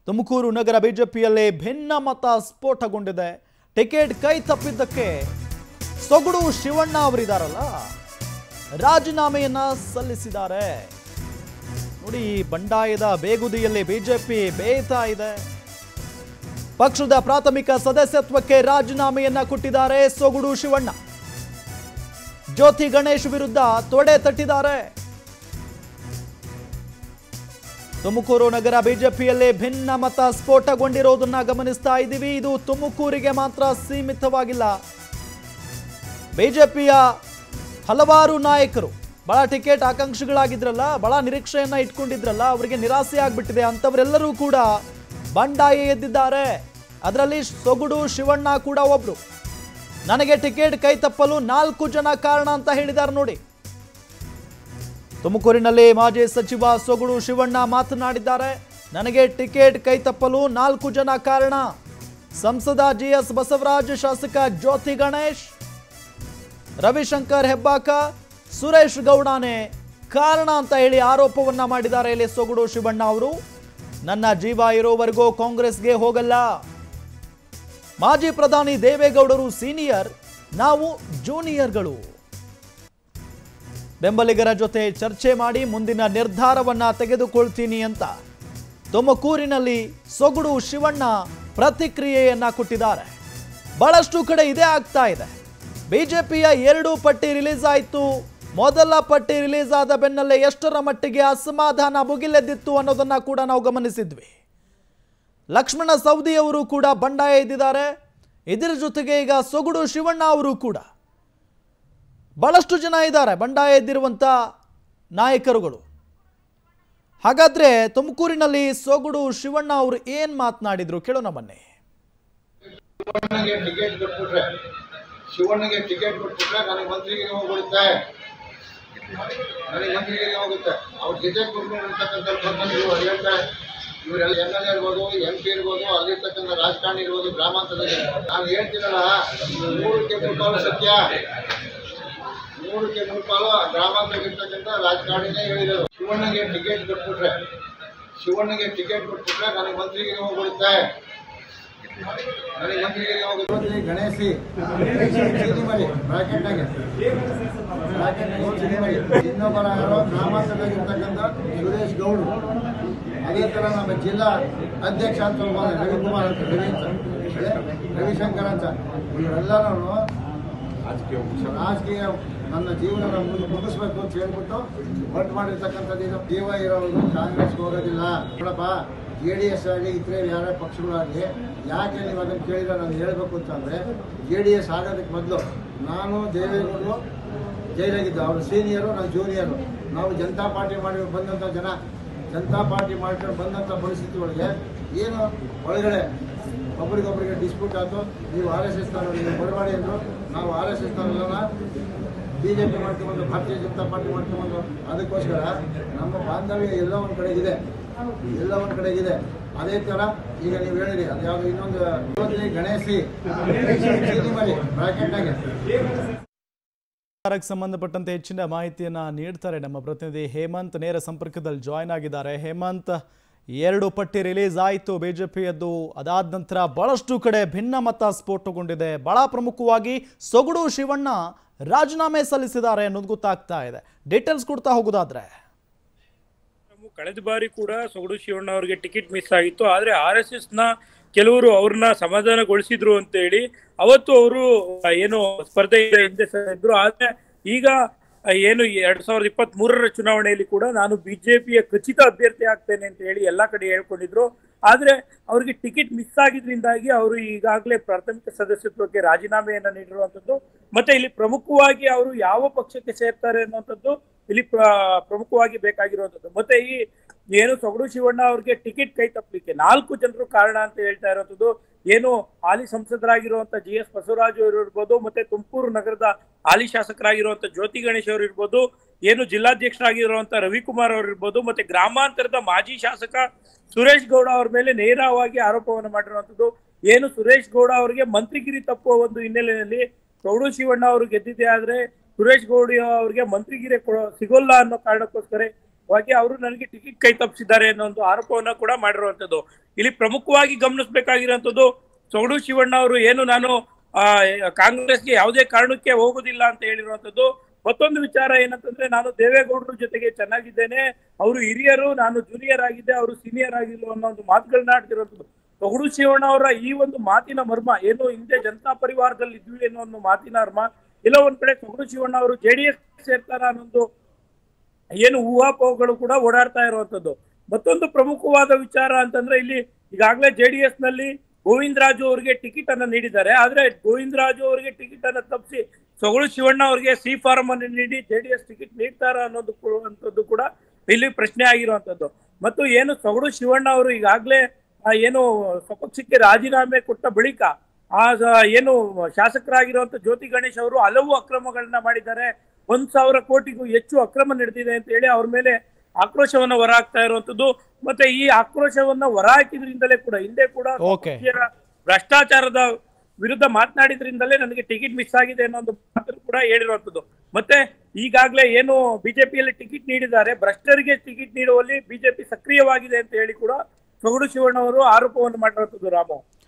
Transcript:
ತುಮಕೂರು ನಗರ ಬಿಜೆಪಿಯಲ್ಲಿ ಭಿನ್ನ ಮತ ಸ್ಫೋಟಗೊಂಡಿದೆ ಟಿಕೆಟ್ ಕೈ ತಪ್ಪಿದ್ದಕ್ಕೆ ಸೊಗಡು ಶಿವಣ್ಣ ಅವರಿದಾರಲ್ಲ ರಾಜೀನಾಮೆಯನ್ನ ಸಲ್ಲಿಸಿದ್ದಾರೆ ನೋಡಿ ಈ ಬಂಡಾಯದ ಬೇಗುದಿಯಲ್ಲಿ ಬಿಜೆಪಿ ಬೇಯ್ತಾ ಇದೆ ಪಕ್ಷದ ಪ್ರಾಥಮಿಕ ಸದಸ್ಯತ್ವಕ್ಕೆ ರಾಜೀನಾಮೆಯನ್ನ ಕೊಟ್ಟಿದ್ದಾರೆ ಸೊಗಡು ಶಿವಣ್ಣ ಜ್ಯೋತಿ ಗಣೇಶ್ ವಿರುದ್ಧ ತೊಡೆ ತಟ್ಟಿದ್ದಾರೆ ತುಮಕೂರು ನಗರ ಬಿಜೆಪಿಯಲ್ಲಿ ಭಿನ್ನ ಮತ ಸ್ಫೋಟಗೊಂಡಿರೋದನ್ನ ಗಮನಿಸ್ತಾ ಇದ್ದೀವಿ ಇದು ತುಮಕೂರಿಗೆ ಮಾತ್ರ ಸೀಮಿತವಾಗಿಲ್ಲ ಬಿಜೆಪಿಯ ಹಲವಾರು ನಾಯಕರು ಬಹಳ ಟಿಕೆಟ್ ಆಕಾಂಕ್ಷಿಗಳಾಗಿದ್ರಲ್ಲ ಬಹಳ ನಿರೀಕ್ಷೆಯನ್ನ ಇಟ್ಕೊಂಡಿದ್ರಲ್ಲ ಅವರಿಗೆ ನಿರಾಸೆ ಆಗ್ಬಿಟ್ಟಿದೆ ಅಂತವರೆಲ್ಲರೂ ಕೂಡ ಬಂಡಾಯ ಎದ್ದಿದ್ದಾರೆ ಅದರಲ್ಲಿ ಸೊಗಡು ಶಿವಣ್ಣ ಕೂಡ ಒಬ್ರು ನನಗೆ ಟಿಕೆಟ್ ಕೈ ತಪ್ಪಲು ನಾಲ್ಕು ಜನ ಕಾರಣ ಅಂತ ಹೇಳಿದ್ದಾರೆ ನೋಡಿ ತುಮಕೂರಿನಲ್ಲಿ ಮಾಜಿ ಸಚಿವ ಸೊಗಡು ಶಿವಣ್ಣ ಮಾತನಾಡಿದ್ದಾರೆ ನನಗೆ ಟಿಕೆಟ್ ಕೈ ತಪ್ಪಲು ನಾಲ್ಕು ಜನ ಕಾರಣ ಸಂಸದ ಜಿಎಸ್ ಬಸವರಾಜ್ ಶಾಸಕ ಜ್ಯೋತಿ ಗಣೇಶ್ ರವಿಶಂಕರ್ ಹೆಬ್ಬಾಕ ಸುರೇಶ್ ಗೌಡನೇ ಕಾರಣ ಅಂತ ಹೇಳಿ ಆರೋಪವನ್ನ ಮಾಡಿದ್ದಾರೆ ಇಲ್ಲಿ ಸೊಗಡು ಶಿವಣ್ಣ ಅವರು ನನ್ನ ಜೀವ ಇರೋವರೆಗೂ ಕಾಂಗ್ರೆಸ್ಗೆ ಹೋಗಲ್ಲ ಮಾಜಿ ಪ್ರಧಾನಿ ದೇವೇಗೌಡರು ಸೀನಿಯರ್ ನಾವು ಜೂನಿಯರ್ಗಳು ಬೆಂಬಲಿಗರ ಜೊತೆ ಚರ್ಚೆ ಮಾಡಿ ಮುಂದಿನ ನಿರ್ಧಾರವನ್ನ ತೆಗೆದುಕೊಳ್ತೀನಿ ಅಂತ ತುಮಕೂರಿನಲ್ಲಿ ಸೊಗಡು ಶಿವಣ್ಣ ಪ್ರತಿಕ್ರಿಯೆಯನ್ನ ಕೊಟ್ಟಿದ್ದಾರೆ ಬಹಳಷ್ಟು ಕಡೆ ಇದೇ ಆಗ್ತಾ ಇದೆ ಬಿಜೆಪಿಯ ಎರಡು ಪಟ್ಟಿ ರಿಲೀಸ್ ಆಯಿತು ಮೊದಲ ಪಟ್ಟಿ ರಿಲೀಸ್ ಆದ ಬೆನ್ನಲ್ಲೇ ಎಷ್ಟರ ಮಟ್ಟಿಗೆ ಅಸಮಾಧಾನ ಭುಗಿಲೆದ್ದಿತ್ತು ಅನ್ನೋದನ್ನ ಕೂಡ ನಾವು ಗಮನಿಸಿದ್ವಿ ಲಕ್ಷ್ಮಣ ಸವದಿ ಅವರು ಕೂಡ ಬಂಡಾಯ ಎದ್ದಿದ್ದಾರೆ ಇದರ ಜೊತೆಗೆ ಈಗ ಸೊಗಡು ಶಿವಣ್ಣ ಅವರು ಕೂಡ ಬಹಳಷ್ಟು ಜನ ಇದ್ದಾರೆ ಬಂಡಾಯ ಎದ್ದಿರುವಂಥ ನಾಯಕರುಗಳು ಹಾಗಾದ್ರೆ ತುಮಕೂರಿನಲ್ಲಿ ಸೊಗಡು ಶಿವಣ್ಣ ಅವರು ಏನ್ ಮಾತನಾಡಿದ್ರು ಕೇಳೋಣ ಬನ್ನಿ ಶಿವಣ್ಣಗೆ ಟಿಕೆಟ್ ಕೊಟ್ಬಿಟ್ರೆ ಶಿವಣ್ಣಗೆ ಟಿಕೆಟ್ ಕೊಟ್ಬಿಟ್ರೆ ನನಗೆ ಮಂತ್ರಿಗಿರಿ ಹೋಗ್ಬಿಡುತ್ತೆ ನನಗೆ ಮಂತ್ರಿಗಿರಿ ಹೋಗುತ್ತೆ ಅವ್ರ ಜೊತೆ ಕೂತ್ಕೊಂಡಿರ್ತಕ್ಕಂಥ ಪ್ರತಿನಿಧಿಗಳು ಅವ್ರು ಹೇಳ್ತಾರೆ ಇವರೆಲ್ಲ ಎಮ್ ಎಲ್ ಎ ಇರ್ಬೋದು ಎಂ ಪಿ ಇರ್ಬೋದು ಅಲ್ಲಿರ್ತಕ್ಕಂಥ ರಾಜಕಾರಣಿ ಇರ್ಬೋದು ಗ್ರಾಮಾಂತರದಲ್ಲಿ ನಾನು ಹೇಳ್ತೀನಲ್ಲ ಮೂರಕ್ಕೆ ಮುಕ್ಕಾಲು ಸತ್ಯ ಮೂರಕ್ಕೆ ಮುಕ್ಕಾಲು ಗ್ರಾಮಾಂತರದಲ್ಲಿರ್ತಕ್ಕಂಥ ರಾಜಕಾರಣಿನೇ ಹೇಳಿರೋದು ಶಿವಣ್ಣಗೆ ಟಿಕೆಟ್ ಕೊಟ್ಬಿಟ್ರೆ ಶಿವಣ್ಣಗೆ ಟಿಕೆಟ್ ಕೊಟ್ಬಿಟ್ರೆ ನನಗೆ ಮಂತ್ರಿಗಿರಿ ಹೋಗ್ಬಿಡುತ್ತೆ ನನಗೆ ಮಂತ್ರಿಗಿರಿ ಹೋಗುತ್ತೆ ಗಣೇಶಿ ಚೀಟಿ ಮಾಡಿ ಬ್ರಾಕೆಟ್ನಾಗೆ ಬ್ರಾಕೆಟ್ನಾಗೆ ಚೀಟಿ ಮಾಡಿ ಇನ್ನೊಬ್ಬರ ಯಾರೋ ಗ್ರಾಮಾಂತರದಲ್ಲಿರ್ತಕ್ಕಂಥ ಸುರೇಶ್ ಗೌಡ್ರು ಅದೇ ಥರ ನಮ್ಮ ಜಿಲ್ಲಾ ಅಧ್ಯಕ್ಷ ಅಂತ ಒಬ್ಬ ರವಿಕುಮಾರ್ ಅಂತ ರವಿ ಅಂತ ಅದೇ ರವಿಶಂಕರ್ ಅಂತ ಇವರೆಲ್ಲರೂ ರಾಜಕೀಯ ನನ್ನ ಜೀವನ ಮುಂದೆ ಮುಗಿಸ್ಬೇಕು ಅಂತ ಹೇಳ್ಬಿಟ್ಟು ಹೊರಟು ಮಾಡಿರ್ತಕ್ಕಂಥದ್ದು ಇದು ಜೀವ ಇರೋರು ಕಾಂಗ್ರೆಸ್ಗೆ ಹೋಗೋದಿಲ್ಲ ನೋಡಪ್ಪ ಜೆ ಡಿ ಎಸ್ ಆಗಲಿ ಇತರೆ ಯಾರೇ ಪಕ್ಷಗಳಾಗಲಿ ಯಾಕೆ ನೀವು ಅದನ್ನು ಕೇಳಿದ್ರೆ ನಾನು ಹೇಳಬೇಕು ಅಂತಂದರೆ ಜೆ ಡಿ ಎಸ್ ಆಗೋದಕ್ಕೆ ಮೊದಲು ನಾನು ದೇವೇಗೌಡರು ಜೈಲಾಗಿದ್ದು ಅವರು ಸೀನಿಯರು ನಾನು ಜೂನಿಯರು ನಾವು ಜನತಾ ಪಾರ್ಟಿ ಮಾಡಿ ಬಂದಂಥ ಜನ ಜನತಾ ಪಾರ್ಟಿ ಮಾಡ್ಕೊಂಡು ಬಂದಂಥ ಪರಿಸ್ಥಿತಿ ಒಳಗೆ ಏನು ಒಳಗಡೆ ಒಬ್ರಿಗೊಬ್ರಿಗೆ ಡಿಸ್ಪ್ಯೂಟ್ ಆಯಿತು ನೀವು ಆರ್ ಎಸ್ ಎಸ್ ನೀವು ಬರಬೇಡಿ ಅಂದರು ನಾವು R S S B J P ಮಾಡ್ಕೊಂಬಂದು ಭಾರತೀಯ ಜನತಾ ಪಾರ್ಟಿ ಮಾಡ್ಕೊಂಬಂದು ಅದಕ್ಕೋಸ್ಕರ ನಮ್ಮ ಬಾಂಧವ್ಯ ಎಲ್ಲ ಒಂದು ಕಡೆಗಿದೆ ಎಲ್ಲ ಒಂದು ಕಡೆಗಿದೆ ಅದೇ ಥರ ಈಗ ನೀವು ಹೇಳಿರಿ ಅದು ಯಾವುದು ಇನ್ನೊಂದು ಜ್ಯೋತಿ ಗಣೇಶಿ ಚೀಟಿ ಮಾಡಿ ಬ್ರಾಕೆಟ್ನಾಗೆ ಸರ್ಕಾರಕ್ಕೆ ಸಂಬಂಧಪಟ್ಟಂತೆ ಹೆಚ್ಚಿನ ಮಾಹಿತಿಯನ್ನ ನೀಡ್ತಾರೆ ನಮ್ಮ ಪ್ರತಿನಿಧಿ ಹೇಮಂತ್ ನೇರ ಸಂಪರ್ಕದಲ್ಲಿ ಜಾಯ್ನ್ ಆಗಿದ್ದಾರೆ ಹೇಮಂತ್ ಎರಡು ಪಟ್ಟಿ ರಿಲೀಸ್ ಆಯಿತು ಬಿಜೆಪಿಯದ್ದು ಅದಾದ ನಂತರ ಬಹಳಷ್ಟು ಕಡೆ ಭಿನ್ನ ಮತ ಸ್ಫೋಟಗೊಂಡಿದೆ ಬಹಳ ಪ್ರಮುಖವಾಗಿ ಸೊಗಡು ಶಿವಣ್ಣ ರಾಜೀನಾಮೆ ಸಲ್ಲಿಸಿದ್ದಾರೆ ಅನ್ನೋದು ಗೊತ್ತಾಗ್ತಾ ಇದೆ ಡೀಟೇಲ್ಸ್ ಕೊಡ್ತಾ ಹೋಗೋದಾದ್ರೆ ಕಳೆದ ಬಾರಿ ಕೂಡ ಸೊಗಡು ಶಿವಣ್ಣ ಅವರಿಗೆ ಟಿಕೆಟ್ ಮಿಸ್ ಆಗಿತ್ತು ಆದ್ರೆ ಆರ್ ಎಸ್ ಎಸ್ ನ ಕೆಲವರು ಅವ್ರನ್ನ ಸಮಾಧಾನಗೊಳಿಸಿದ್ರು ಅಂತ ಹೇಳಿ ಅವತ್ತು ಅವರು ಏನು ಸ್ಪರ್ಧೆಯಿಂದ ಹಿಂದೆ ಸರಿದ್ರು ಆದ್ರೆ ಈಗ ಆ, ಏನು ಎರಡ್ ಸಾವಿರದ ಇಪ್ಪತ್ತ್ ಮೂರರ ಚುನಾವಣೆಯಲ್ಲಿ ಕೂಡ ನಾನು ಬಿಜೆಪಿಯ ಖಚಿತ ಅಭ್ಯರ್ಥಿ ಆಗ್ತೇನೆ ಅಂತ ಹೇಳಿ ಎಲ್ಲಾ ಕಡೆ ಹೇಳ್ಕೊಂಡಿದ್ರು ಆದ್ರೆ ಅವರಿಗೆ ಟಿಕೆಟ್ ಮಿಸ್ ಆಗಿದ್ರಿಂದಾಗಿ ಅವರು ಈಗಾಗಲೇ ಪ್ರಾಥಮಿಕ ಸದಸ್ಯತ್ವಕ್ಕೆ ರಾಜೀನಾಮೆಯನ್ನ ನೀಡಿರುವಂತದ್ದು ಮತ್ತೆ ಇಲ್ಲಿ ಪ್ರಮುಖವಾಗಿ ಅವರು ಯಾವ ಪಕ್ಷಕ್ಕೆ ಸೇರ್ತಾರೆ ಅನ್ನುವಂಥದ್ದು ಇಲ್ಲಿ ಪ್ರ- ಪ್ರಮುಖವಾಗಿ ಬೇಕಾಗಿರುವಂತದ್ದು ಮತ್ತೆ ಈ ಏನು ಸೊಗಡು ಶಿವಣ್ಣ ಅವ್ರಿಗೆ ಟಿಕೆಟ್ ಕೈ ತಪ್ಪಲಿಕ್ಕೆ ನಾಲ್ಕು ಜನರು ಕಾರಣ ಅಂತ ಹೇಳ್ತಾ ಇರೋಂಥದ್ದು ಏನು ಹಾಲಿ ಸಂಸದರಾಗಿರುವಂತ ಜಿ ಎಸ್ ಬಸವರಾಜ್ ಅವರು ಇರ್ಬೋದು ಮತ್ತೆ ತುಮಕೂರು ನಗರದ ಹಾಲಿ ಶಾಸಕರಾಗಿರುವಂತ ಜ್ಯೋತಿ ಗಣೇಶ್ ಅವರು ಇರ್ಬೋದು ಏನು ಜಿಲ್ಲಾಧ್ಯಕ್ಷರಾಗಿರುವಂತ ರವಿಕುಮಾರ್ ಅವರು ಇರ್ಬೋದು ಮತ್ತೆ ಗ್ರಾಮಾಂತರದ ಮಾಜಿ ಶಾಸಕ ಸುರೇಶ್ ಗೌಡ ಅವ್ರ ಮೇಲೆ ನೇರವಾಗಿ ಆರೋಪವನ್ನು ಮಾಡಿರುವಂತದ್ದು ಏನು ಸುರೇಶ್ ಗೌಡ ಅವರಿಗೆ ಮಂತ್ರಿಗಿರಿ ತಪ್ಪುವ ಒಂದು ಹಿನ್ನೆಲೆಯಲ್ಲಿ ಸೌಡು ಶಿವಣ್ಣ ಅವರು ಗೆದ್ದಿದೆ ಆದ್ರೆ ಸುರೇಶ್ ಗೌಡ ಅವರಿಗೆ ಮಂತ್ರಿಗಿರಿ ಕೊಡೋ ಸಿಗೋಲ್ಲ ಅನ್ನೋ ಕಾರಣಕ್ಕೋಸ್ಕರ ವಾಗಿ ಅವರು ನನಗೆ ಟಿಕೆಟ್ ಕೈ ತಪ್ಪಿಸಿದ್ದಾರೆ ಅನ್ನೋ ಒಂದು ಆರೋಪವನ್ನ ಕೂಡ ಮಾಡಿರುವಂತದ್ದು ಇಲ್ಲಿ ಪ್ರಮುಖವಾಗಿ ಗಮನಿಸಬೇಕಾಗಿರುವಂತದ್ದು ಸೊಗಡು ಶಿವಣ್ಣ ಅವರು ಏನು ನಾನು ಆ ಕಾಂಗ್ರೆಸ್ಗೆ ಯಾವುದೇ ಕಾರಣಕ್ಕೆ ಹೋಗುದಿಲ್ಲ ಅಂತ ಹೇಳಿರುವಂತದ್ದು ಮತ್ತೊಂದು ವಿಚಾರ ಏನಂತಂದ್ರೆ ನಾನು ದೇವೇಗೌಡರ ಜೊತೆಗೆ ಚೆನ್ನಾಗಿದ್ದೇನೆ ಅವರು ಹಿರಿಯರು ನಾನು ಜೂನಿಯರ್ ಆಗಿದ್ದೆ ಅವರು ಸೀನಿಯರ್ ಆಗಿಲ್ಲ ಅನ್ನೋ ಒಂದು ಮಾತುಗಳನ್ನ ಆಡ್ತಿರೋದು ತೊಗಡು ಶಿವಣ್ಣ ಅವರ ಈ ಒಂದು ಮಾತಿನ ಮರ್ಮ ಏನು ಹಿಂದೆ ಜನತಾ ಪರಿವಾರದಲ್ಲಿ ಇದ್ವಿ ಅನ್ನೋ ಒಂದು ಮಾತಿನ ಮರ್ಮ ಇಲ್ಲ ಒಂದ್ ಕಡೆ ತೊಗಡು ಶಿವಣ್ಣ ಅವರು ಜೆಡಿಎಸ್ ಸೇರ್ತಾರ ಅನ್ನೊಂದು ಏನು ಊಹಾಪೋಹಗಳು ಕೂಡ ಓಡಾಡ್ತಾ ಇರುವಂತದ್ದು ಮತ್ತೊಂದು ಪ್ರಮುಖವಾದ ವಿಚಾರ ಅಂತಂದ್ರೆ ಇಲ್ಲಿ ಈಗಾಗಲೇ ಜೆಡಿಎಸ್ ನಲ್ಲಿ ಗೋವಿಂದರಾಜು ಅವರಿಗೆ ಟಿಕೆಟ್ ಅನ್ನ ನೀಡಿದ್ದಾರೆ ಆದ್ರೆ ಗೋವಿಂದರಾಜು ಅವರಿಗೆ ಟಿಕೆಟ್ ಅನ್ನ ತಪ್ಪಿಸಿ ಸೊಗಡು ಶಿವಣ್ಣ ಅವರಿಗೆ ಸಿ ಫಾರಂ ಅನ್ನು ನೀಡಿ ಜೆಡಿಎಸ್ ಟಿಕೆಟ್ ನೀಡ್ತಾರ ಅನ್ನೋದು ಕೂ- ಅಂತದ್ದು ಕೂಡ ಇಲ್ಲಿ ಪ್ರಶ್ನೆ ಆಗಿರುವಂತದ್ದು ಮತ್ತು ಏನು ಸೊಗಡು ಶಿವಣ್ಣ ಅವರು ಈಗಾಗಲೇ ಆ, ಏನು ಸ್ವಪಕ್ಷಕ್ಕೆ ರಾಜೀನಾಮೆ ಕೊಟ್ಟ ಬಳಿಕ ಆ ಸ- ಏನು ಶಾಸಕರಾಗಿರುವಂತ ಜ್ಯೋತಿ ಗಣೇಶ್ ಅವರು ಹಲವು ಅಕ್ರಮಗಳನ್ನ ಮಾಡಿದ್ದಾರೆ ಒಂದ್ ಸಾವಿರ ಕೋಟಿಗೂ ಹೆಚ್ಚು ಅಕ್ರಮ ನಡೆದಿದೆ ಅಂತ ಹೇಳಿ ಅವ್ರ ಮೇಲೆ ಆಕ್ರೋಶವನ್ನ ಹೊರಹಾಕ್ತಾ ಇರುವಂತದ್ದು ಮತ್ತೆ ಈ ಆಕ್ರೋಶವನ್ನ ಹೊರಹಾಕಿದ್ರಿಂದಲೇ ಕೂಡ ಹಿಂದೆ ಕೂಡ Okay. ಸ್ವಪಕ್ಷೀಯರ ಭ್ರಷ್ಟಾಚಾರದ ವಿರುದ್ಧ ಮಾತನಾಡಿದ್ರಿಂದಲೇ ನನಗೆ ಟಿಕೆಟ್ ಮಿಸ್ ಆಗಿದೆ ಅನ್ನೋ ಒಂದು ಮಾತನ್ನು ಕೂಡ ಹೇಳಿರುವಂತದ್ದು ಮತ್ತೆ ಈಗಾಗಲೇ ಏನು ಬಿಜೆಪಿಯಲ್ಲಿ ಟಿಕೆಟ್ ನೀಡಿದ್ದಾರೆ ಭ್ರಷ್ಟರಿಗೆ ಟಿಕೆಟ್ ನೀಡುವಲ್ಲಿ ಬಿಜೆಪಿ ಸಕ್ರಿಯವಾಗಿದೆ ಅಂತ ಹೇಳಿ ಕೂಡ ಸೊಗಡು ಶಿವಣ್ಣ ಅವರು ಆರೋಪವನ್ನು ಮಾಡಿರುವಂತದ್ದು ರಾಮು